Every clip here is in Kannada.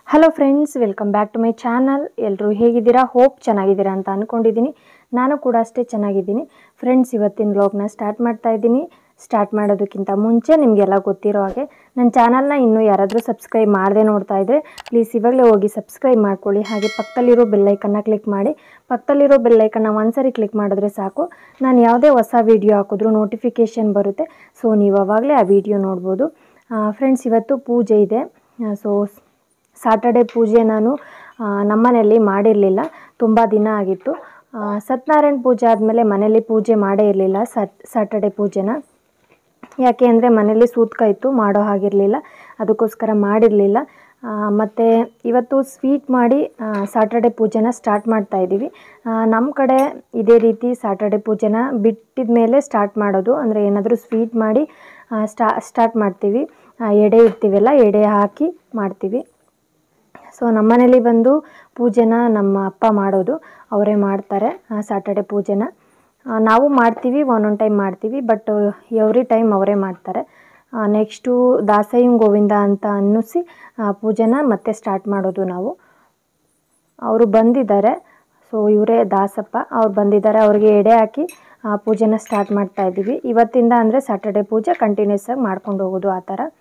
hello friends welcome back to my channel ಎಲ್ಲರೂ ಹೇಗಿದ್ದೀರಾ ಹೋಪ್ ಚೆನ್ನಾಗಿದ್ದೀರಾ ಅಂತ ಅಂದ್ಕೊಂಡಿದ್ದೀನಿ ನಾನು ಕೂಡ ಅಷ್ಟೇ ಚೆನ್ನಾಗಿದ್ದೀನಿ ಫ್ರೆಂಡ್ಸ್ ಇವತ್ತಿನ ವ್ಲಾಗ್ನ ಸ್ಟಾರ್ಟ್ ಮಾಡ್ತಾ ಇದ್ದೀನಿ ಸ್ಟಾರ್ಟ್ ಮಾಡೋದಕ್ಕಿಂತ ಮುಂಚೆ ನಿಮಗೆಲ್ಲ ಗೊತ್ತಿರೋ ಹಾಗೆ ನನ್ನ ಚಾನಲ್ನ ಇನ್ನೂ ಯಾರಾದರೂ ಸಬ್ಸ್ಕ್ರೈಬ್ ಮಾಡದೆ ನೋಡ್ತಾ ಇದ್ದರೆ ಪ್ಲೀಸ್ ಇವಾಗಲೇ ಹೋಗಿ ಸಬ್ಸ್ಕ್ರೈಬ್ ಮಾಡ್ಕೊಳ್ಳಿ ಹಾಗೆ ಪಕ್ಕದಲ್ಲಿರೋ ಬೆಲ್ಲೈಕನ್ನ ಕ್ಲಿಕ್ ಮಾಡಿ ಪಕ್ಕದಲ್ಲಿರೋ ಬೆಲ್ಲೈಕನ್ನ ಒಂದ್ಸರಿ ಕ್ಲಿಕ್ ಮಾಡಿದ್ರೆ ಸಾಕು ನಾನು ಯಾವುದೇ ಹೊಸ ವೀಡಿಯೋ ಹಾಕಿದ್ರೂ ನೋಟಿಫಿಕೇಷನ್ ಬರುತ್ತೆ ಸೊ ನೀವು ಅವಾಗಲೇ ಆ ವಿಡಿಯೋ ನೋಡ್ಬೋದು ಫ್ರೆಂಡ್ಸ್ ಇವತ್ತು ಪೂಜೆ ಇದೆ ಸೊ ಸಾಟರ್ಡೆ ಪೂಜೆ ನಾನು ಆ, ನಮ್ಮನೆಯಲ್ಲಿ ಮಾಡಿರಲಿಲ್ಲ ತುಂಬ ದಿನ ಆಗಿತ್ತು ಆ, ಸತ್ಯನಾರಾಯಣ ಪೂಜೆ ಆದಮೇಲೆ ಮನೇಲಿ ಪೂಜೆ ಮಾಡೇ ಇರಲಿಲ್ಲ ಸಟ್ ಸಾಟರ್ಡೆ ಪೂಜೆನ ಯಾಕೆ ಅಂದರೆ ಮನೇಲಿ ಸೂತ್ಕ ಇತ್ತು ಮಾಡೋ ಹಾಗಿರಲಿಲ್ಲ ಅದಕ್ಕೋಸ್ಕರ ಮಾಡಿರಲಿಲ್ಲ ಮತ್ತು ಇವತ್ತು ಸ್ವೀಟ್ ಮಾಡಿ ಸಾಟರ್ಡೆ ಪೂಜೆನ ಸ್ಟಾರ್ಟ್ ಮಾಡ್ತಾ ಇದ್ದೀವಿ ನಮ್ಮ ಕಡೆ ಇದೇ ರೀತಿ ಸಾಟರ್ಡೆ ಪೂಜೆನ ಬಿಟ್ಟಿದ ಮೇಲೆ ಸ್ಟಾರ್ಟ್ ಮಾಡೋದು ಅಂದರೆ ಏನಾದರೂ ಸ್ವೀಟ್ ಮಾಡಿ ಆ, ಸ್ಟಾ ಸ್ಟಾರ್ಟ್ ಮಾಡ್ತೀವಿ ಆ, ಎಡೆ ಇಡ್ತೀವಲ್ಲ ಎಡೆ ಹಾಕಿ ಮಾಡ್ತೀವಿ ಸೊ ನಮ್ಮನೇಲಿ ಬಂದು ಪೂಜೆನ ನಮ್ಮ ಅಪ್ಪ ಮಾಡೋದು ಅವರೇ ಮಾಡ್ತಾರೆ ಸಾಟರ್ಡೆ ಪೂಜೆನ ಆ, ನಾವು ಮಾಡ್ತೀವಿ ಒಂದೊಂದು ಟೈಮ್ ಮಾಡ್ತೀವಿ ಬಟ್ ಎವ್ರಿ ಟೈಮ್ ಅವರೇ ಮಾಡ್ತಾರೆ ನೆಕ್ಸ್ಟು ದಾಸಯ್ಯಂ ಗೋವಿಂದ ಅಂತ ಅನ್ನಿಸಿ ಆ, ಪೂಜೆನ ಮತ್ತೆ ಸ್ಟಾರ್ಟ್ ಮಾಡೋದು ನಾವು ಅವರು ಬಂದಿದ್ದಾರೆ ಸೊ ಇವರೇ ದಾಸಪ್ಪ ಅವ್ರು ಬಂದಿದ್ದಾರೆ ಅವ್ರಿಗೆ ಎಡೆ ಹಾಕಿ ಆ, ಪೂಜೆನ ಸ್ಟಾರ್ಟ್ ಮಾಡ್ತಾ ಇದ್ದೀವಿ ಇವತ್ತಿಂದ ಅಂದರೆ ಸಾಟರ್ಡೆ ಪೂಜೆ ಕಂಟಿನ್ಯೂಸ್ ಆಗಿ ಮಾಡ್ಕೊಂಡು ಹೋಗೋದು ಆ ಥರ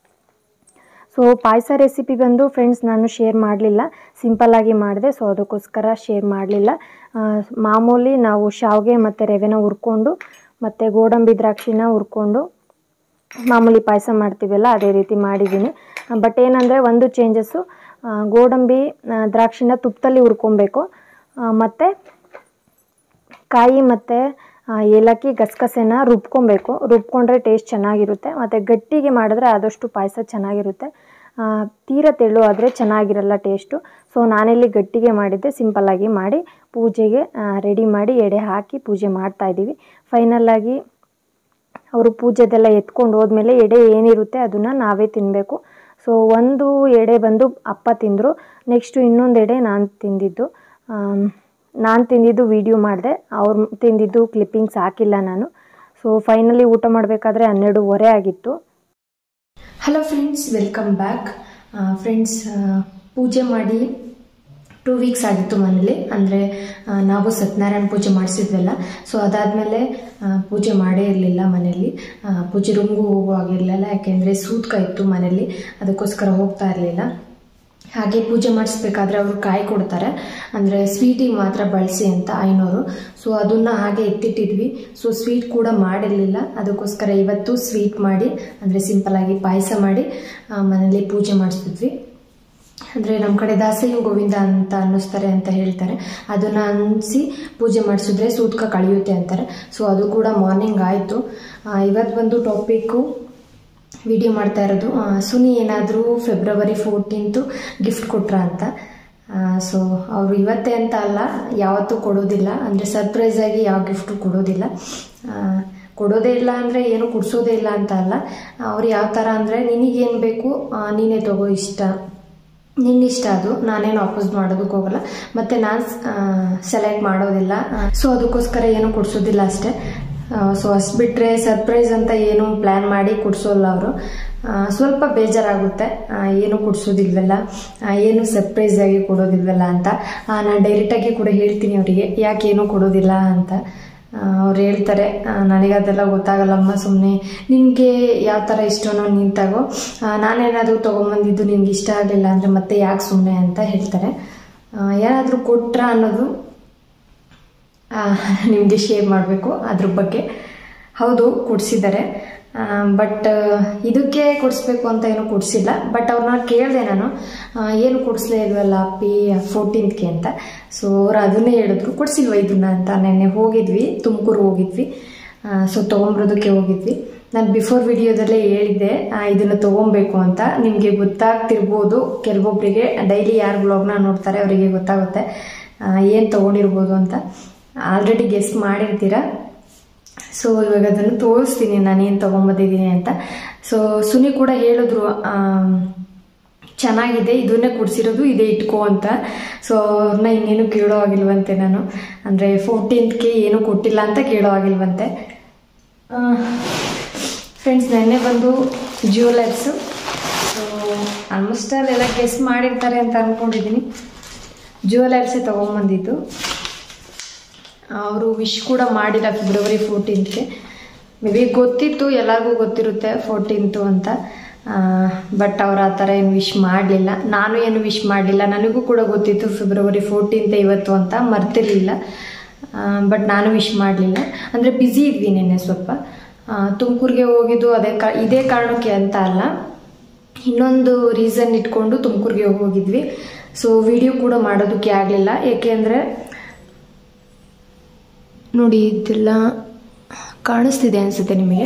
ಸೊ ಪಾಯಸ ರೆಸಿಪಿ ಬಂದು ಫ್ರೆಂಡ್ಸ್ ನಾನು ಶೇರ್ ಮಾಡಲಿಲ್ಲ ಸಿಂಪಲ್ಲಾಗಿ ಮಾಡಿದೆ ಸೊ ಅದಕ್ಕೋಸ್ಕರ ಶೇರ್ ಮಾಡಲಿಲ್ಲ ಮಾಮೂಲಿ ನಾವು ಶಾವಿಗೆ ಮತ್ತು ರವೆನ ಹುರ್ಕೊಂಡು ಮತ್ತು ಗೋಡಂಬಿ ದ್ರಾಕ್ಷಿನ ಹುರ್ಕೊಂಡು ಮಾಮೂಲಿ ಪಾಯಸ ಮಾಡ್ತೀವಲ್ಲ ಅದೇ ರೀತಿ ಮಾಡಿದ್ದೀನಿ ಬಟ್ ಏನಂದರೆ ಒಂದು ಚೇಂಜಸ್ಸು ಗೋಡಂಬಿ ಆ, ದ್ರಾಕ್ಷಿನ ತುಪ್ಪದಲ್ಲಿ ಹುರ್ಕೊಬೇಕು ಮತ್ತು ಕಾಯಿ ಮತ್ತು ಏಲಕ್ಕಿ ಗಸಗಸೆನ ರುಬ್ಕೊಬೇಕು ರುಬ್ಕೊಂಡ್ರೆ ಟೇಸ್ಟ್ ಚೆನ್ನಾಗಿರುತ್ತೆ ಮತ್ತು ಗಟ್ಟಿಗೆ ಮಾಡಿದ್ರೆ ಆದಷ್ಟು ಪಾಯಸ ಚೆನ್ನಾಗಿರುತ್ತೆ ಆ, ತೀರ ತೆಳು ಆದರೆ ಚೆನ್ನಾಗಿರಲ್ಲ ಟೇಸ್ಟು ಸೊ ನಾನಿಲ್ಲಿ ಗಟ್ಟಿಗೆ ಮಾಡಿದ್ದೆ ಸಿಂಪಲ್ಲಾಗಿ ಮಾಡಿ ಪೂಜೆಗೆ ರೆಡಿ ಮಾಡಿ ಎಡೆ ಹಾಕಿ ಪೂಜೆ ಮಾಡ್ತಾ ಇದ್ದೀವಿ ಫೈನಲ್ಲಾಗಿ ಅವರು ಪೂಜೆದೆಲ್ಲ ಎತ್ಕೊಂಡು ಹೋದ್ಮೇಲೆ ಎಡೆ ಏನಿರುತ್ತೆ ಅದನ್ನು ನಾವೇ ತಿನ್ನಬೇಕು ಸೊ ಒಂದು ಎಡೆ ಬಂದು ಅಪ್ಪ ತಿಂದರು ನೆಕ್ಸ್ಟು ಇನ್ನೊಂದು ಎಡೆ ನಾನು ತಿಂದಿದ್ದು ನಾನು ತಿಂದಿದ್ದು ವಿಡಿಯೋ ಮಾಡಿದೆ ಅವ್ರು ತಿಂದಿದ್ದು ಕ್ಲಿಪ್ಪಿಂಗ್ಸ್ ಹಾಕಿಲ್ಲ ನಾನು ಸೊ ಫೈನಲಿ ಊಟ ಮಾಡಬೇಕಾದ್ರೆ ಹನ್ನೆರಡೂವರೆ ಆಗಿತ್ತು hello friends welcome back friends ಪೂಜೆ ಮಾಡಿ ಟೂ ವೀಕ್ಸ್ ಆಗಿತ್ತು ಮನೇಲಿ ಅಂದರೆ ನಾವು ಸತ್ಯನಾರಾಯಣ ಪೂಜೆ ಮಾಡಿಸಿದ್ವಲ್ಲ ಸೊ ಅದಾದಮೇಲೆ ಪೂಜೆ ಮಾಡೇ ಇರಲಿಲ್ಲ ಮನೇಲಿ ಆ, ಪೂಜೆ ರೂಮ್ಗೂ ಹೋಗೋ ಆಗಿರಲಿಲ್ಲ ಯಾಕೆಂದರೆ ಸೂತ್ಕ ಇತ್ತು ಮನೇಲಿ ಅದಕ್ಕೋಸ್ಕರ ಹೋಗ್ತಾ ಇರಲಿಲ್ಲ ಹಾಗೆ ಪೂಜೆ ಮಾಡಿಸ್ಬೇಕಾದ್ರೆ ಅವರು ಕಾಯಿ ಕೊಡ್ತಾರೆ ಅಂದರೆ ಸ್ವೀಟಿಗೆ ಮಾತ್ರ ಬಳಸಿ ಅಂತ ಐನೂರು ಸೊ ಅದನ್ನು ಹಾಗೆ ಎತ್ತಿಟ್ಟಿದ್ವಿ ಸೊ ಸ್ವೀಟ್ ಕೂಡ ಮಾಡಿರಲಿಲ್ಲ ಅದಕ್ಕೋಸ್ಕರ ಇವತ್ತು ಸ್ವೀಟ್ ಮಾಡಿ ಅಂದರೆ ಸಿಂಪಲ್ಲಾಗಿ ಪಾಯಸ ಮಾಡಿ ಆ, ಮನೇಲಿ ಪೂಜೆ ಮಾಡಿಸ್ತಿದ್ವಿ ಅಂದರೆ ನಮ್ಮ ಕಡೆ ದಾಸಯ್ಯ ಗೋವಿಂದ ಅಂತ ಅನ್ನಿಸ್ತಾರೆ ಅಂತ ಹೇಳ್ತಾರೆ ಅದನ್ನು ಅನಿಸಿ ಪೂಜೆ ಮಾಡಿಸಿದ್ರೆ ಸೂತ್ಕ ಕಳೆಯುತ್ತೆ ಅಂತಾರೆ ಸೊ ಅದು ಕೂಡ ಮಾರ್ನಿಂಗ್ ಆಯಿತು ಇವತ್ತು ಬಂದು ಟಾಪಿಕ್ಕು ವಿಡಿಯೋ ಮಾಡ್ತಾ ಇರೋದು ಆ, ಸುನಿ ಏನಾದರೂ ಫೆಬ್ರವರಿ ಫೋರ್ಟೀನ್ತು ಗಿಫ್ಟ್ ಕೊಟ್ರ ಅಂತ ಸೊ ಅವರು ಇವತ್ತೇ ಅಂತ ಅಲ್ಲ ಯಾವತ್ತೂ ಕೊಡೋದಿಲ್ಲ ಅಂದರೆ ಸರ್ಪ್ರೈಸ್ ಆಗಿ ಯಾವ ಗಿಫ್ಟು ಕೊಡೋದಿಲ್ಲ ಆ, ಕೊಡೋದೇ ಇಲ್ಲ ಅಂದರೆ ಏನು ಕೊಡಿಸೋದೇ ಇಲ್ಲ ಅಂತ ಅಲ್ಲ ಅವ್ರು ಯಾವ ಥರ ಅಂದರೆ ನಿನಗೇನು ಬೇಕು ಆ, ನೀನೇ ತಗೋ ಇಷ್ಟ ನಿನ್ನ ಇಷ್ಟ ಅದು ನಾನೇನು ವಾಪಸ್ ಮಾಡೋದಕ್ಕೆ ಹೋಗಲ್ಲ ಮತ್ತೆ ನಾನು ಸೆಲೆಕ್ಟ್ ಮಾಡೋದಿಲ್ಲ ಸೊ ಅದಕ್ಕೋಸ್ಕರ ಏನು ಕೊಡಿಸೋದಿಲ್ಲ ಅಷ್ಟೇ ಸೊ ಅಷ್ಟು ಬಿಟ್ಟರೆ ಸರ್ಪ್ರೈಸ್ ಅಂತ ಏನು ಪ್ಲ್ಯಾನ್ ಮಾಡಿ ಕೊಡಿಸೋಲ್ಲ ಅವರು ಸ್ವಲ್ಪ ಬೇಜಾರಾಗುತ್ತೆ ಆ, ಏನು ಕೊಡಿಸೋದಿಲ್ವಲ್ಲ ಆ, ಏನು ಸರ್ಪ್ರೈಸ್ ಆಗಿ ಕೊಡೋದಿಲ್ವಲ್ಲ ಅಂತ ನಾನು ಡೈರೆಕ್ಟಾಗಿ ಕೂಡ ಹೇಳ್ತೀನಿ ಅವರಿಗೆ ಯಾಕೆ ಏನೂ ಕೊಡೋದಿಲ್ಲ ಅಂತ ಅವ್ರು ಹೇಳ್ತಾರೆ ಆ, ನನಗೆ ಅದೆಲ್ಲ ಗೊತ್ತಾಗಲ್ಲಮ್ಮ ಸುಮ್ಮನೆ ನಿನಗೆ ಯಾವ ಥರ ಇಷ್ಟನೋ ನೀನು ತಗೋ ಆ, ನಾನೇನಾದರೂ ತೊಗೊಂಬಂದಿದ್ದು ನಿನ್ಗೆ ಇಷ್ಟ ಆಗಲಿಲ್ಲ ಅಂದರೆ ಮತ್ತೆ ಯಾಕೆ ಸುಮ್ಮನೆ ಅಂತ ಹೇಳ್ತಾರೆ ಯಾರಾದರೂ ಕೊಟ್ರ ಅನ್ನೋದು ನಿಮಗೆ ಶೇರ್ ಮಾಡಬೇಕು ಅದ್ರ ಬಗ್ಗೆ ಹೌದು ಕೊಡಿಸಿದ್ದಾರೆ ಬಟ್ ಇದಕ್ಕೆ ಕೊಡಿಸ್ಬೇಕು ಅಂತ ಏನೂ ಕೊಡಿಸಿಲ್ಲ ಬಟ್ ಅವ್ರನ್ನ ಕೇಳಿದೆ ನಾನು ಆ, ಏನು ಕೊಡಿಸ್ಲೇ ಇಲ್ವಲ್ಲ ಅಪ್ಪಿ ಫೋರ್ಟೀನ್ತ್ಗೆ ಅಂತ ಸೊ ಅವ್ರು ಅದನ್ನೇ ಹೇಳಿದ್ರು ಕೊಡಿಸಿಲ್ವ ಇದನ್ನ ಅಂತ ನೆನ್ನೆ ಹೋಗಿದ್ವಿ ತುಮಕೂರು ಹೋಗಿದ್ವಿ ಸೊ ತೊಗೊಂಬರೋದಕ್ಕೆ ಹೋಗಿದ್ವಿ ನಾನು ಬಿಫೋರ್ ವಿಡಿಯೋದಲ್ಲೇ ಹೇಳಿದ್ದೆ ಆ, ಇದನ್ನು ತೊಗೊಬೇಕು ಅಂತ ನಿಮಗೆ ಗೊತ್ತಾಗ್ತಿರ್ಬೋದು ಕೆಲವೊಬ್ಬರಿಗೆ ಡೈಲಿ ಯಾರು ಬ್ಲಾಗ್ನ ನೋಡ್ತಾರೆ ಅವರಿಗೆ ಗೊತ್ತಾಗುತ್ತೆ ಏನು ತೊಗೊಂಡಿರ್ಬೋದು ಅಂತ ಆಲ್ರೆಡಿ ಗೆಸ್ಟ್ ಮಾಡಿರ್ತೀರ ಸೊ ಇವಾಗ ಅದನ್ನು ತೋರಿಸ್ತೀನಿ ನಾನೇನು ತೊಗೊಂಬಂದಿದ್ದೀನಿ ಅಂತ ಸೊ ಸುನಿ ಕೂಡ ಹೇಳಿದ್ರು ಆಮ್, ಚೆನ್ನಾಗಿದೆ ಇದನ್ನೇ ಕೊಡಿಸಿರೋದು ಇದೇ ಇಟ್ಕೋ ಅಂತ ಸೊ ಅವ್ರನ್ನ ಇನ್ನೇನು ಕೇಳೋ ಆಗಿಲ್ವಂತೆ ನಾನು ಅಂದರೆ ಫೋರ್ಟೀನ್ತ್ಗೆ ಏನೂ ಕೊಟ್ಟಿಲ್ಲ ಅಂತ ಕೇಳೋ ಆಗಿಲ್ವಂತೆ ಫ್ರೆಂಡ್ಸ್ ನೆನ್ನೆ ಬಂದು ಜ್ಯುವೆಲರ್ಸು ಸೊ ಆಲ್ಮೋಸ್ಟ್ ಅಲ್ಲೆಲ್ಲ ಗೆಸ್ ಮಾಡಿರ್ತಾರೆ ಅಂತ ಅಂದ್ಕೊಂಡಿದ್ದೀನಿ ಜ್ಯುವೆಲರ್ಸೇ ತೊಗೊಂಬಂದಿದ್ದು ಅವರು ವಿಶ್ ಕೂಡ ಮಾಡಿಲ್ಲ ಫೆಬ್ರವರಿ ಫೋರ್ಟೀನ್ತ್ಗೆ ಮೇ ಬಿ ಗೊತ್ತಿತ್ತು ಎಲ್ಲರಿಗೂ ಗೊತ್ತಿರುತ್ತೆ ಫೋರ್ಟೀನ್ತು ಅಂತ ಬಟ್ ಅವ್ರು ಆ ಥರ ಏನು ವಿಶ್ ಮಾಡಲಿಲ್ಲ ನಾನು ಏನು ವಿಶ್ ಮಾಡಲಿಲ್ಲ ನನಗೂ ಕೂಡ ಗೊತ್ತಿತ್ತು ಫೆಬ್ರವರಿ ಫೋರ್ಟೀನ್ತ್ ಇವತ್ತು ಅಂತ ಮರ್ತಿರ್ಲಿಲ್ಲ ಬಟ್ ನಾನು ವಿಶ್ ಮಾಡಲಿಲ್ಲ ಅಂದರೆ ಬ್ಯುಸಿ ಇದ್ವಿ ನಿನ್ನೆ ಸ್ವಲ್ಪ ತುಮಕೂರಿಗೆ ಹೋಗಿದ್ದು ಅದೇ ಕಾ ಇದೇ ಕಾರಣಕ್ಕೆ ಅಂತ ಅಲ್ಲ ಇನ್ನೊಂದು ರೀಸನ್ ಇಟ್ಕೊಂಡು ತುಮಕೂರಿಗೆ ಹೋಗಿದ್ವಿ ಸೊ ವಿಡಿಯೋ ಕೂಡ ಮಾಡೋದಕ್ಕೆ ಆಗಲಿಲ್ಲ ಏಕೆಂದರೆ ನೋಡಿ ಇದೆಲ್ಲ ಕಾಣಿಸ್ತಿದೆ ಅನಿಸುತ್ತೆ ನಿಮಗೆ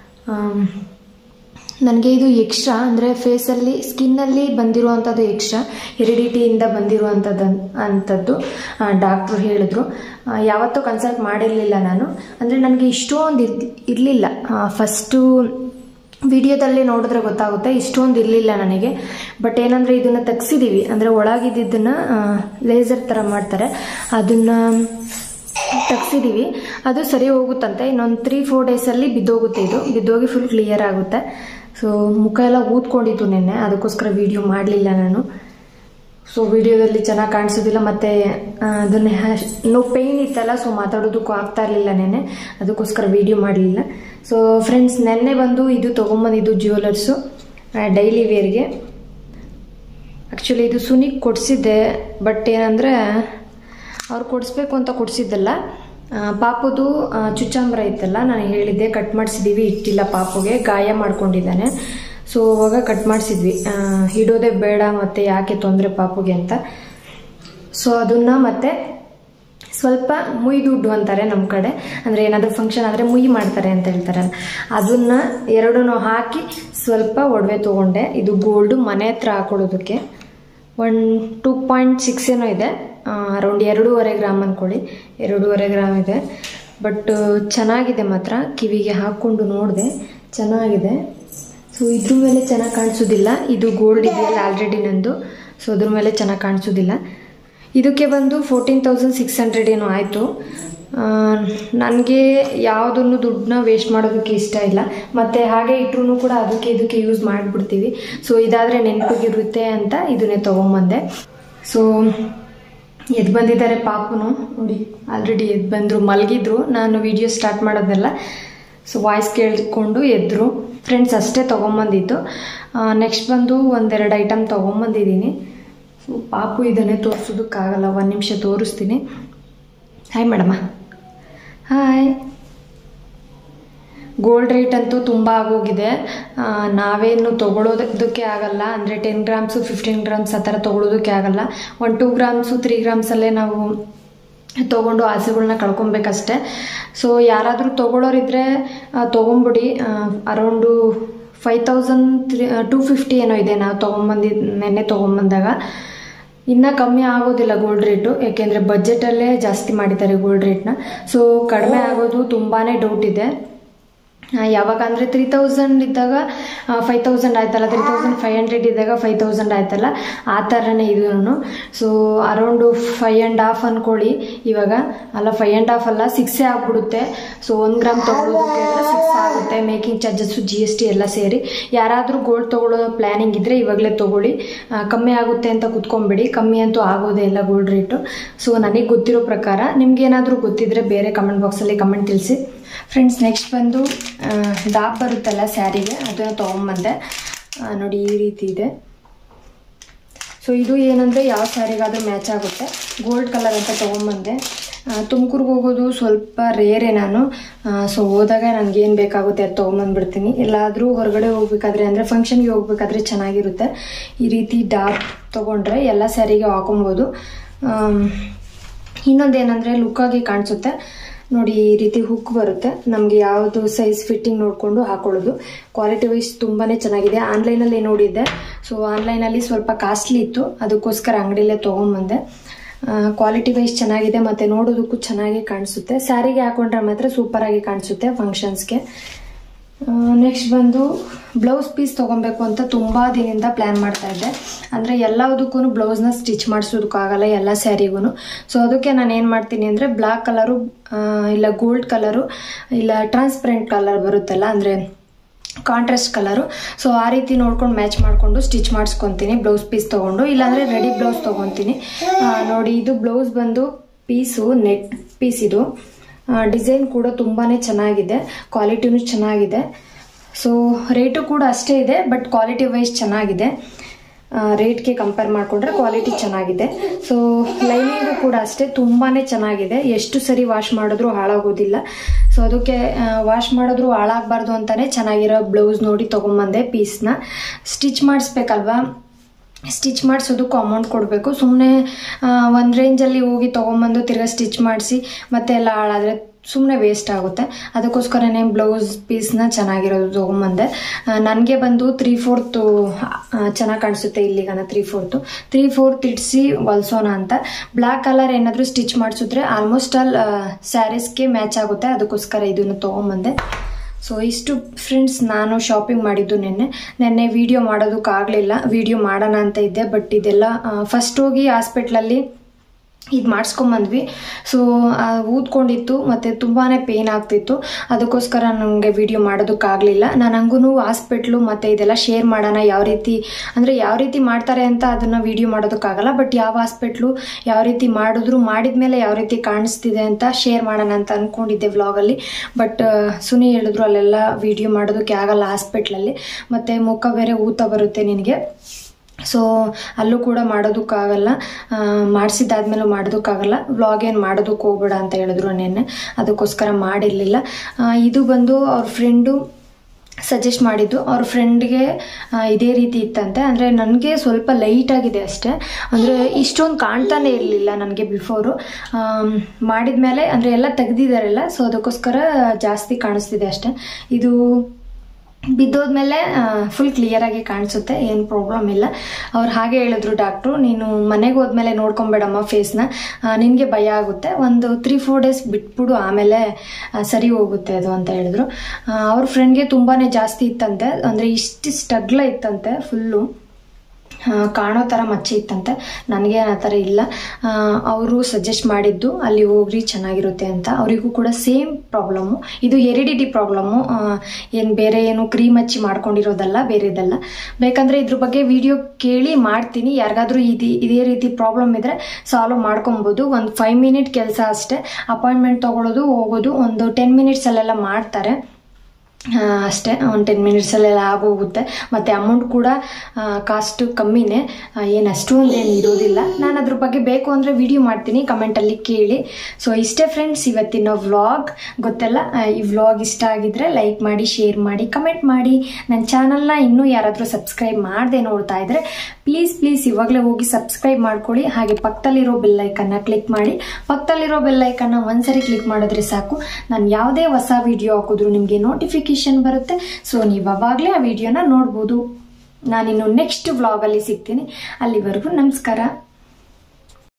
ನನಗೆ ಇದು ಎಕ್ಸ್ಟ್ರಾ ಅಂದರೆ ಫೇಸಲ್ಲಿ ಸ್ಕಿನ್ನಲ್ಲಿ ಬಂದಿರುವಂಥದ್ದು ಎಕ್ಸ್ಟ್ರಾ ಹೆರಿಡಿಟಿಯಿಂದ ಬಂದಿರುವಂಥದ್ದು ಅಂಥದ್ದು ಡಾಕ್ಟ್ರು ಹೇಳಿದ್ರು ಆ, ಯಾವತ್ತೂ ಕನ್ಸಲ್ಟ್ ಮಾಡಿರಲಿಲ್ಲ ನಾನು ಅಂದರೆ ನನಗೆ ಇಷ್ಟೊಂದು ಇರ್ ಇರಲಿಲ್ಲ ಫಸ್ಟು ವಿಡಿಯೋದಲ್ಲಿ ನೋಡಿದ್ರೆ ಗೊತ್ತಾಗುತ್ತೆ ಇಷ್ಟೊಂದು ಇರಲಿಲ್ಲ ನನಗೆ ಬಟ್ ಏನಂದರೆ ಇದನ್ನು ತೆಗ್ಸಿದ್ದೀವಿ ಅಂದರೆ ಒಳಗಿದ್ದನ್ನು ಲೇಸರ್ ಥರ ಮಾಡ್ತಾರೆ ಅದನ್ನು ತೆಗ್ಸಿದ್ದೀವಿ ಅದು ಸರಿ ಹೋಗುತ್ತಂತೆ ಇನ್ನೊಂದು ತ್ರೀ ಫೋರ್ ಡೇಸಲ್ಲಿ ಬಿದ್ದೋಗುತ್ತೆ ಇದು ಬಿದ್ದೋಗಿ ಫುಲ್ ಕ್ಲಿಯರ್ ಆಗುತ್ತೆ ಸೊ ಮುಖ ಎಲ್ಲ ಊದ್ಕೊಂಡಿತ್ತು ನಿನ್ನೆ ಅದಕ್ಕೋಸ್ಕರ ವಿಡಿಯೋ ಮಾಡಲಿಲ್ಲ ನಾನು ಸೊ ವಿಡಿಯೋದಲ್ಲಿ ಚೆನ್ನಾಗಿ ಕಾಣಿಸೋದಿಲ್ಲ ಮತ್ತು ಅದನ್ನ ನೋ ಪೇಯ್ನ್ ಇತ್ತಲ್ಲ ಸೊ ಮಾತಾಡೋದಕ್ಕೂ ಆಗ್ತಾ ಇರಲಿಲ್ಲ ನೆನ್ನೆ ಅದಕ್ಕೋಸ್ಕರ ವಿಡಿಯೋ ಮಾಡಲಿಲ್ಲ ಸೊ ಫ್ರೆಂಡ್ಸ್ ನೆನ್ನೆ ಬಂದು ಇದು ತೊಗೊಂಬಂದಿದ್ದು ಜ್ಯುವೆಲರ್ಸು ಡೈಲಿ ವೇರ್ಗೆ ಆ್ಯಕ್ಚುಲಿ ಇದು ಸುನಿಗೆ ಕೊಡಿಸಿದ್ದೆ ಬಟ್ ಏನಂದರೆ ಅವ್ರು ಕೊಡಿಸ್ಬೇಕು ಅಂತ ಕೊಡಿಸಿದ್ದಲ್ಲ ಪಾಪುದು ಆ, ಚುಚ್ಚಾಂಬ್ರ ಇತ್ತಲ್ಲ ನಾನು ಹೇಳಿದ್ದೆ ಕಟ್ ಮಾಡಿಸಿದ್ದೀವಿ ಇಟ್ಟಿಲ್ಲ ಪಾಪುಗೆ ಗಾಯ ಮಾಡ್ಕೊಂಡಿದ್ದಾನೆ ಸೊ ಅವಾಗ ಕಟ್ ಮಾಡಿಸಿದ್ವಿ ಇಡೋದೇ ಬೇಡ ಮತ್ತು ಯಾಕೆ ತೊಂದರೆ ಪಾಪುಗೆ ಅಂತ ಸೊ ಅದನ್ನು ಮತ್ತೆ ಸ್ವಲ್ಪ ಮುಯ್ ದುಡ್ಡು ಅಂತಾರೆ ನಮ್ಮ ಕಡೆ ಅಂದರೆ ಏನಾದರೂ ಫಂಕ್ಷನ್ ಆದರೆ ಮುಯ್ ಮಾಡ್ತಾರೆ ಅಂತ ಹೇಳ್ತಾರೆ ಅದನ್ನು ಎರಡೂ ಹಾಕಿ ಸ್ವಲ್ಪ ಒಡವೆ ತೊಗೊಂಡೆ ಇದು ಗೋಲ್ಡು ಮನೆ ಹತ್ರ ಹಾಕೊಳ್ಳೋದಕ್ಕೆ ಒನ್ ಟೂ ಪಾಯಿಂಟ್ ಸಿಕ್ಸ್ ಏನೋ ಇದೆ ಅರೌಂಡ್ ಎರಡೂವರೆ ಗ್ರಾಮ್ ಅಂದ್ಕೊಳ್ಳಿ ಎರಡೂವರೆ ಗ್ರಾಮ್ ಇದೆ ಬಟ್ ಚೆನ್ನಾಗಿದೆ ಮಾತ್ರ ಕಿವಿಗೆ ಹಾಕ್ಕೊಂಡು ನೋಡಿದೆ ಚೆನ್ನಾಗಿದೆ ಸೊ ಇದ್ರ ಮೇಲೆ ಚೆನ್ನಾಗಿ ಕಾಣಿಸೋದಿಲ್ಲ ಇದು ಗೋಲ್ಡ್ ಇದೆಯಲ್ಲ ಆಲ್ರೆಡಿ ನಂದು ಸೊ ಅದ್ರ ಮೇಲೆ ಚೆನ್ನಾಗಿ ಕಾಣಿಸೋದಿಲ್ಲ ಇದಕ್ಕೆ ಬಂದು ಫೋರ್ಟೀನ್ ತೌಸಂಡ್ ಸಿಕ್ಸ್ ಹಂಡ್ರೆಡ್ ಏನೋ ಆಯಿತು ನನಗೆ ಯಾವುದನ್ನು ದುಡ್ಡನ್ನ ವೇಸ್ಟ್ ಮಾಡೋದಕ್ಕೆ ಇಷ್ಟ ಇಲ್ಲ ಮತ್ತು ಹಾಗೆ ಇಟ್ರು ಕೂಡ ಅದಕ್ಕೆ ಇದಕ್ಕೆ ಯೂಸ್ ಮಾಡಿಬಿಡ್ತೀವಿ ಸೊ ಇದಾದರೆ ನೆನಪಿಗಿರುತ್ತೆ ಅಂತ ಇದನ್ನೇ ತೊಗೊಂಬಂದೆ ಸೊ ಎದ್ದು ಬಂದಿದ್ದಾರೆ ಪಾಪುನು ನೋಡಿ ಆಲ್ರೆಡಿ ಎದ್ದು ಬಂದರು ಮಲಗಿದ್ರು ನಾನು ವಿಡಿಯೋ ಸ್ಟಾರ್ಟ್ ಮಾಡೋದೆಲ್ಲ ಸೊ ವಾಯ್ಸ್ ಕೇಳಿಕೊಂಡು ಎದ್ರು ಫ್ರೆಂಡ್ಸ್ ಅಷ್ಟೇ ತೊಗೊಂಬಂದಿದ್ದು ನೆಕ್ಸ್ಟ್ ಬಂದು ಒಂದೆರಡು ಐಟಮ್ ತೊಗೊಂಬಂದಿದ್ದೀನಿ ಸೊ ಪಾಪು ಇದನ್ನೇ ತೋರಿಸೋದಕ್ಕಾಗಲ್ಲ ಒಂದು ನಿಮಿಷ ತೋರಿಸ್ತೀನಿ hi madam hi gold rate ಅಂತೂ ತುಂಬ ಆಗೋಗಿದೆ ಆ, ನಾವೇನು ತೊಗೊಳೋದಕ್ಕೆ ಆಗಲ್ಲ ಅಂದರೆ ಟೆನ್ ಗ್ರಾಮ್ಸು ಫಿಫ್ಟೀನ್ ಗ್ರಾಮ್ಸ್ ಆ ಥರ ತೊಗೊಳೋದಕ್ಕೆ ಆಗಲ್ಲ ಒನ್ ಟೂ ಗ್ರಾಮ್ಸು ತ್ರೀ ಗ್ರಾಮ್ಸಲ್ಲೇ ನಾವು ತೊಗೊಂಡು ಆಸೆಗಳನ್ನ ಕಳ್ಕೊಬೇಕಷ್ಟೆ ಸೊ ಯಾರಾದರೂ ತೊಗೊಳೋರಿದ್ರೆ ಆ, ತೊಗೊಂಬಿಡಿ around five thousand three two fifty ಏನೋ ಇದೆ ನಾವು ತೊಗೊಂಬಂದಿದ್ದು ನೆನ್ನೆ ತೊಗೊಂಬಂದಾಗ ಇನ್ನೂ ಕಮ್ಮಿ ಆಗೋದಿಲ್ಲ ಗೋಲ್ಡ್ ರೇಟು ಯಾಕೆಂದರೆ ಬಜೆಟಲ್ಲೇ ಜಾಸ್ತಿ ಮಾಡಿದ್ದಾರೆ ಗೋಲ್ಡ್ ರೇಟ್ನ ಸೊ ಕಡಿಮೆ ಆಗೋದು ತುಂಬಾ ಡೌಟ್ ಇದೆ ಆ, ಯಾವಾಗ ಅಂದರೆ ತ್ರೀ ತೌಸಂಡ್ ಇದ್ದಾಗ ಫೈವ್ ತೌಸಂಡ್ ಆಯ್ತಲ್ಲ ತ್ರೀ ತೌಸಂಡ್ ಫೈವ್ ಹಂಡ್ರೆಡ್ ಇದ್ದಾಗ ಫೈವ್ ತೌಸಂಡ್ ಆಯ್ತಲ್ಲ ಆ ಥರನೇ ಇದೂ so around five and half ಅಂದ್ಕೊಳ್ಳಿ ಇವಾಗ ಅಲ್ಲ ಫೈವ್ ಆ್ಯಂಡ್ ಹಾಫ್ ಅಲ್ಲ ಸಿಕ್ಸೇ ಆಗ್ಬಿಡುತ್ತೆ ಸೊ ಒಂದು ಗ್ರಾಮ್ ತೊಗೊಳೋದಕ್ಕೆ ಅಂದರೆ ಸಿಕ್ಸ್ ಆಗುತ್ತೆ making charges G S T ಎಲ್ಲ ಸೇರಿ ಯಾರಾದರೂ ಗೋಲ್ಡ್ ತೊಗೊಳ್ಳೋ ಪ್ಲ್ಯಾನಿಂಗ್ ಇದ್ದರೆ ಇವಾಗಲೇ ತೊಗೊಳ್ಳಿ ಆ, ಕಮ್ಮಿ ಆಗುತ್ತೆ ಅಂತ ಕುತ್ಕೊಂಬಿಡಿ ಕಮ್ಮಿ ಅಂತೂ ಆಗೋದೇ ಇಲ್ಲ ಗೋಲ್ಡ್ ರೇಟು ಸೊ ನನಗೆ ಗೊತ್ತಿರೋ ಪ್ರಕಾರ ನಿಮ್ಗೆ ಏನಾದರೂ ಗೊತ್ತಿದ್ರೆ ಬೇರೆ ಕಮೆಂಟ್ ಬಾಕ್ಸಲ್ಲಿ ಕಮೆಂಟ್ ತಿಳಿಸಿ ಫ್ರೆಂಡ್ಸ್ ನೆಕ್ಸ್ಟ್ ಬಂದು ಆ, ದಾಪ್ ಬರುತ್ತಲ್ಲ ಸ್ಯಾರಿಗೆ ಅದನ್ನು ತೊಗೊಂಬಂದೆ ಆ, ನೋಡಿ ಈ ರೀತಿ ಇದೆ ಸೊ ಇದು ಏನಂದರೆ ಯಾವ ಸ್ಯಾರಿಗಾದರೂ ಮ್ಯಾಚ್ ಆಗುತ್ತೆ ಗೋಲ್ಡ್ ಕಲರ್ ಅಂತ ತೊಗೊಂಬಂದೆ ತುಮಕೂರ್ಗೆ ಹೋಗೋದು ಸ್ವಲ್ಪ ರೇರೆ ನಾನು ಸೊ ಹೋದಾಗ ನನಗೇನು ಬೇಕಾಗುತ್ತೆ ಅದು ತೊಗೊಂಬಂದ್ಬಿಡ್ತೀನಿ ಎಲ್ಲಾದರೂ ಹೊರಗಡೆ ಹೋಗ್ಬೇಕಾದ್ರೆ ಅಂದರೆ ಫಂಕ್ಷನ್ಗೆ ಹೋಗ್ಬೇಕಾದ್ರೆ ಚೆನ್ನಾಗಿರುತ್ತೆ ಈ ರೀತಿ ಡಾರ್ಕ್ ತೊಗೊಂಡ್ರೆ ಎಲ್ಲ ಸ್ಯಾರಿಗೆ ಹಾಕೊಬೋದು ಆಮ್, ಇನ್ನೊಂದೇನೆಂದರೆ ಲುಕ್ಕಾಗಿ ಕಾಣಿಸುತ್ತೆ ನೋಡಿ ಈ ರೀತಿ ಹುಕ್ ಬರುತ್ತೆ ನಮಗೆ ಯಾವುದು ಸೈಜ್ ಫಿಟ್ಟಿಂಗ್ ನೋಡಿಕೊಂಡು ಹಾಕೊಳ್ಳೋದು ಕ್ವಾಲಿಟಿ ವೈಸ್ ತುಂಬಾ ಚೆನ್ನಾಗಿದೆ ಆನ್ಲೈನಲ್ಲಿ ನೋಡಿದ್ದೆ ಸೊ ಆನ್ಲೈನಲ್ಲಿ ಸ್ವಲ್ಪ ಕಾಸ್ಟ್ಲಿ ಇತ್ತು ಅದಕ್ಕೋಸ್ಕರ ಅಂಗಡಿಲೇ ತೊಗೊಂಬಂದೆ ಕ್ವಾಲಿಟಿ ವೈಸ್ ಚೆನ್ನಾಗಿದೆ ಮತ್ತು ನೋಡೋದಕ್ಕೂ ಚೆನ್ನಾಗಿ ಕಾಣಿಸುತ್ತೆ ಸ್ಯಾರಿಗೆ ಹಾಕೊಂಡ್ರೆ ಮಾತ್ರ ಸೂಪರಾಗಿ ಕಾಣಿಸುತ್ತೆ ಫಂಕ್ಷನ್ಸ್ಗೆ ನೆಕ್ಸ್ಟ್ ಬಂದು ಬ್ಲೌಸ್ ಪೀಸ್ ತೊಗೊಬೇಕು ಅಂತ ತುಂಬ ದಿನದಿಂದ ಪ್ಲ್ಯಾನ್ ಮಾಡ್ತಾ ಇದ್ದೆ ಅಂದರೆ ಎಲ್ಲದಕ್ಕೂ ಬ್ಲೌಸ್ನ ಸ್ಟಿಚ್ ಮಾಡಿಸೋದಕ್ಕಾಗಲ್ಲ ಎಲ್ಲ ಸ್ಯಾರಿಗೂ ಸೊ ಅದಕ್ಕೆ ನಾನು ಏನು ಮಾಡ್ತೀನಿ ಅಂದರೆ ಬ್ಲ್ಯಾಕ್ ಕಲರು ಇಲ್ಲ ಗೋಲ್ಡ್ ಕಲರು ಇಲ್ಲ ಟ್ರಾನ್ಸ್ಪರೆಂಟ್ ಕಲರ್ ಬರುತ್ತಲ್ಲ ಅಂದರೆ ಕಾಂಟ್ರಾಸ್ಟ್ ಕಲರು ಸೊ ಆ ರೀತಿ ನೋಡ್ಕೊಂಡು ಮ್ಯಾಚ್ ಮಾಡಿಕೊಂಡು ಸ್ಟಿಚ್ ಮಾಡಿಸ್ಕೊತೀನಿ ಬ್ಲೌಸ್ ಪೀಸ್ ತೊಗೊಂಡು ಇಲ್ಲಾಂದರೆ ರೆಡಿ ಬ್ಲೌಸ್ ತೊಗೊತೀನಿ ಆ, ನೋಡಿ ಇದು ಬ್ಲೌಸ್ ಬಂದು ಪೀಸು ನೆಟ್ ಪೀಸ್ ಇದು ಡಿಸೈನ್ ಕೂಡ ತುಂಬಾ ಚೆನ್ನಾಗಿದೆ ಕ್ವಾಲಿಟಿನೂ ಚೆನ್ನಾಗಿದೆ ಸೊ ರೇಟು ಕೂಡ ಅಷ್ಟೇ ಇದೆ ಬಟ್ ಕ್ವಾಲಿಟಿ ವೈಸ್ ಚೆನ್ನಾಗಿದೆ ರೇಟ್ಗೆ ಕಂಪೇರ್ ಮಾಡಿಕೊಂಡ್ರೆ ಕ್ವಾಲಿಟಿ ಚೆನ್ನಾಗಿದೆ ಸೊ ಲೈನಿಂಗು ಕೂಡ ಅಷ್ಟೇ ತುಂಬಾ ಚೆನ್ನಾಗಿದೆ ಎಷ್ಟು ಸರಿ ವಾಶ್ ಮಾಡಿದ್ರೂ ಹಾಳಾಗೋದಿಲ್ಲ ಸೊ ಅದಕ್ಕೆ ವಾಶ್ ಮಾಡಿದ್ರು ಹಾಳಾಗಬಾರ್ದು ಅಂತಲೇ ಚೆನ್ನಾಗಿರೋ ಬ್ಲೌಸ್ ನೋಡಿ ತೊಗೊಂಬಂದೆ ಪೀಸ್ನ ಸ್ಟಿಚ್ ಮಾಡಿಸ್ಬೇಕಲ್ವಾ ಸ್ಟಿಚ್ ಮಾಡಿಸೋದಕ್ಕೂ ಅಮೌಂಟ್ ಕೊಡಬೇಕು ಸುಮ್ಮನೆ ಒಂದು ರೇಂಜಲ್ಲಿ ಹೋಗಿ ತೊಗೊಂಬಂದು ತಿರ್ಗಾ ಸ್ಟಿಚ್ ಮಾಡಿಸಿ ಮತ್ತೆ ಎಲ್ಲ ಹಾಳಾದರೆ ಸುಮ್ಮನೆ ವೇಸ್ಟ್ ಆಗುತ್ತೆ ಅದಕ್ಕೋಸ್ಕರನೇ ಬ್ಲೌಸ್ ಪೀಸ್ನ ಚೆನ್ನಾಗಿರೋದು ತೊಗೊಂಬಂದೆ ನನಗೆ ಬಂದು ತ್ರೀ ಫೋರ್ತು ಚೆನ್ನಾಗಿ ಕಾಣಿಸುತ್ತೆ ಇಲ್ಲಿಗನ ತ್ರೀ ಫೋರ್ತು ತ್ರೀ ಫೋರ್ತ್ ಇಡ್ಸಿ ಹೊಲ್ಸೋಣ ಅಂತ ಬ್ಲ್ಯಾಕ್ ಕಲರ್ ಏನಾದರೂ ಸ್ಟಿಚ್ ಮಾಡಿಸಿದ್ರೆ ಆಲ್ಮೋಸ್ಟ್ ಆಲ್ ಸ್ಯಾರೀಸ್ಗೆ ಮ್ಯಾಚ್ ಆಗುತ್ತೆ ಅದಕ್ಕೋಸ್ಕರ ಇದನ್ನು ತೊಗೊಂಬಂದೆ ಸೊ ಇಷ್ಟು ಫ್ರೆಂಡ್ಸ್ ನಾನು ಶಾಪಿಂಗ್ ಮಾಡಿದ್ದು ನಿನ್ನೆ ನೆನ್ನೆ ವಿಡಿಯೋ ಮಾಡೋದಕ್ಕಾಗಲಿಲ್ಲ ವಿಡಿಯೋ ಮಾಡೋಣ ಅಂತ ಇದ್ದೆ ಬಟ್ ಇದೆಲ್ಲ ಫಸ್ಟ್ ಹೋಗಿ ಹಾಸ್ಪಿಟ್ಲಲ್ಲಿ ಇದು ಮಾಡಿಸ್ಕೊಂಬಂದ್ವಿ ಸೊ ಊದ್ಕೊಂಡಿತ್ತು ಮತ್ತು ತುಂಬಾ ಪೇಯ್ನ್ ಆಗ್ತಿತ್ತು ಅದಕ್ಕೋಸ್ಕರ ನನಗೆ ವಿಡಿಯೋ ಮಾಡೋದಕ್ಕಾಗಲಿಲ್ಲ ನಾನು ಹಂಗೂ ಹಾಸ್ಪಿಟ್ಲು ಮತ್ತು ಇದೆಲ್ಲ ಶೇರ್ ಮಾಡೋಣ ಯಾವ ರೀತಿ ಅಂದರೆ ಯಾವ ರೀತಿ ಮಾಡ್ತಾರೆ ಅಂತ ಅದನ್ನು ವಿಡಿಯೋ ಮಾಡೋದಕ್ಕಾಗಲ್ಲ ಬಟ್ ಯಾವ ಹಾಸ್ಪಿಟ್ಲು ಯಾವ ರೀತಿ ಮಾಡಿದ್ರು ಮಾಡಿದ ಮೇಲೆ ಯಾವ ರೀತಿ ಕಾಣಿಸ್ತಿದೆ ಅಂತ ಶೇರ್ ಮಾಡೋಣ ಅಂತ ಅಂದ್ಕೊಂಡಿದ್ದೆ ವ್ಲಾಗಲ್ಲಿ ಬಟ್ ಸುನಿ ಹೇಳಿದ್ರು ಅಲ್ಲೆಲ್ಲ ವಿಡಿಯೋ ಮಾಡೋದಕ್ಕೆ ಆಗಲ್ಲ ಹಾಸ್ಪಿಟ್ಲಲ್ಲಿ ಮತ್ತು ಮುಖ ಬೇರೆ ಊತ ಬರುತ್ತೆ ನಿನಗೆ ಸೊ ಅಲ್ಲೂ ಕೂಡ ಮಾಡೋದಕ್ಕಾಗಲ್ಲ ಮಾಡಿಸಿದ್ದಾದ್ಮೇಲೂ ಮಾಡೋದಕ್ಕಾಗಲ್ಲ ವ್ಲಾಗ್ ಏನು ಮಾಡೋದಕ್ಕೆ ಹೋಗ್ಬೇಡ ಅಂತ ಹೇಳಿದ್ರು ನೆನ್ನೆ ಅದಕ್ಕೋಸ್ಕರ ಮಾಡಿರಲಿಲ್ಲ ಇದು ಬಂದು ಅವ್ರ ಫ್ರೆಂಡು ಸಜೆಸ್ಟ್ ಮಾಡಿದ್ದು ಅವ್ರ ಫ್ರೆಂಡ್ಗೆ ಇದೇ ರೀತಿ ಇತ್ತಂತೆ ಅಂದರೆ ನನಗೆ ಸ್ವಲ್ಪ ಲೈಟ್ ಆಗಿದೆ ಅಷ್ಟೇ ಅಂದರೆ ಇಷ್ಟೊಂದು ಕಾಣ್ತಾನೆ ಇರಲಿಲ್ಲ ನನಗೆ ಬಿಫೋರು ಮಾಡಿದ ಮೇಲೆ ಅಂದರೆ ಎಲ್ಲ ತೆಗ್ದಿದ್ದಾರಲ್ಲ ಸೊ ಅದಕ್ಕೋಸ್ಕರ ಜಾಸ್ತಿ ಕಾಣಿಸ್ತಿದೆ ಅಷ್ಟೇ ಇದು ಬಿದ್ದೋದ್ಮೇಲೆ ಫುಲ್ ಕ್ಲಿಯರಾಗಿ ಕಾಣಿಸುತ್ತೆ ಏನು ಪ್ರಾಬ್ಲಮ್ ಇಲ್ಲ ಅವ್ರು ಹಾಗೆ ಹೇಳಿದ್ರು ಡಾಕ್ಟ್ರು ನೀನು ಮನೆಗೆ ಹೋದ್ಮೇಲೆ ನೋಡ್ಕೊಂಬೇಡಮ್ಮ ಫೇಸ್ನ ನಿನಗೆ ಭಯ ಆಗುತ್ತೆ ಒಂದು ತ್ರೀ ಫೋರ್ ಡೇಸ್ ಬಿಟ್ಬಿಡು ಆಮೇಲೆ ಆ, ಸರಿ ಹೋಗುತ್ತೆ ಅದು ಅಂತ ಹೇಳಿದ್ರು ಆ, ಅವ್ರ ಫ್ರೆಂಡ್ಗೆ ತುಂಬಾ ಜಾಸ್ತಿ ಇತ್ತಂತೆ ಅಂದರೆ ಇಷ್ಟು ಸ್ಟಗ್ಲ ಇತ್ತಂತೆ ಫುಲ್ಲು ಆ, ಕಾಣೋ ಥರ ಮಚ್ಚೆ ಇತ್ತಂತೆ ನನಗೆ ಆ ಥರ ಇಲ್ಲ ಅವರು ಸಜೆಸ್ಟ್ ಮಾಡಿದ್ದು ಅಲ್ಲಿ ಹೋಗ್ರಿ ಚೆನ್ನಾಗಿರುತ್ತೆ ಅಂತ ಅವರಿಗೂ ಕೂಡ ಸೇಮ್ ಪ್ರಾಬ್ಲಮ್ಮು ಇದು ಎರಿಡಿಟಿ ಪ್ರಾಬ್ಲಮ್ಮು ಏನು ಬೇರೆ ಏನು ಕ್ರೀಮ್ ಹಚ್ಚಿ ಮಾಡ್ಕೊಂಡಿರೋದಲ್ಲ ಬೇರೆದಲ್ಲ ಬೇಕಂದರೆ ಇದ್ರ ಬಗ್ಗೆ ವಿಡಿಯೋ ಕೇಳಿ ಮಾಡ್ತೀನಿ ಯಾರಿಗಾದ್ರೂ ಇದು ಇದೇ ರೀತಿ ಪ್ರಾಬ್ಲಮ್ ಇದ್ದರೆ ಸಾಲ್ವ್ ಮಾಡ್ಕೊಬೋದು ಒಂದು ಫೈವ್ ಮಿನಿಟ್ ಕೆಲಸ ಅಷ್ಟೇ ಅಪಾಯಿಂಟ್ಮೆಂಟ್ ತೊಗೊಳೋದು ಹೋಗೋದು ಒಂದು ಟೆನ್ ಮಿನಿಟ್ಸಲ್ಲೆಲ್ಲ ಮಾಡ್ತಾರೆ ಆ, ಅಷ್ಟೇ ಒಂದು ಟೆನ್ ಮಿನಿಟ್ಸಲ್ಲೆಲ್ಲ ಆಗೋಗುತ್ತೆ ಮತ್ತು ಅಮೌಂಟ್ ಕೂಡ ಕಾಸ್ಟ್ ಕಮ್ಮಿನೇ ಏನು ಅಷ್ಟೊಂದು ಏನು ಇರೋದಿಲ್ಲ ನಾನು ಅದ್ರ ಬಗ್ಗೆ ಬೇಕು ಅಂದರೆ ವಿಡಿಯೋ ಮಾಡ್ತೀನಿ ಕಮೆಂಟಲ್ಲಿ ಕೇಳಿ ಸೊ ಇಷ್ಟೇ ಫ್ರೆಂಡ್ಸ್ ಇವತ್ತಿನ ವ್ಲಾಗ್ ಗೊತ್ತಲ್ಲ ಆ, ಈ ವ್ಲಾಗ್ ಇಷ್ಟ ಆಗಿದ್ರೆ ಲೈಕ್ ಮಾಡಿ ಶೇರ್ ಮಾಡಿ ಕಮೆಂಟ್ ಮಾಡಿ ನನ್ನ ಚಾನಲ್ನ ಇನ್ನೂ ಯಾರಾದರೂ ಸಬ್ಸ್ಕ್ರೈಬ್ ಮಾಡದೆ ನೋಡ್ತಾ ಇದ್ರೆ ಪ್ಲೀಸ್ ಪ್ಲೀಸ್ ಇವಾಗಲೇ ಹೋಗಿ ಸಬ್ಸ್ಕ್ರೈಬ್ ಮಾಡ್ಕೊಳ್ಳಿ ಹಾಗೆ ಪಕ್ಕದಲ್ಲಿರೋ ಬೆಲ್ಲೈಕನ್ನ ಕ್ಲಿಕ್ ಮಾಡಿ ಪಕ್ಕದಲ್ಲಿರೋ ಬೆಲ್ಲೈಕನ್ನ ಒಂದ್ಸರಿ ಕ್ಲಿಕ್ ಮಾಡಿದ್ರೆ ಸಾಕು ನಾನು ಯಾವುದೇ ಹೊಸ ವಿಡಿಯೋ ಹಾಕಿದ್ರು ನಿಮಗೆ ನೋಟಿಫಿಕೇಶನ್ ಬರುತ್ತೆ ಸೊ ನೀವು ಅವಾಗಲೇ ಆ ವಿಡಿಯೋನ ನೋಡ್ಬೋದು ನಾನಿನ್ನು ನೆಕ್ಸ್ಟ್ ವ್ಲಾಗಲ್ಲಿ ಸಿಗ್ತೀನಿ ಅಲ್ಲಿವರೆಗೂ ನಮಸ್ಕಾರ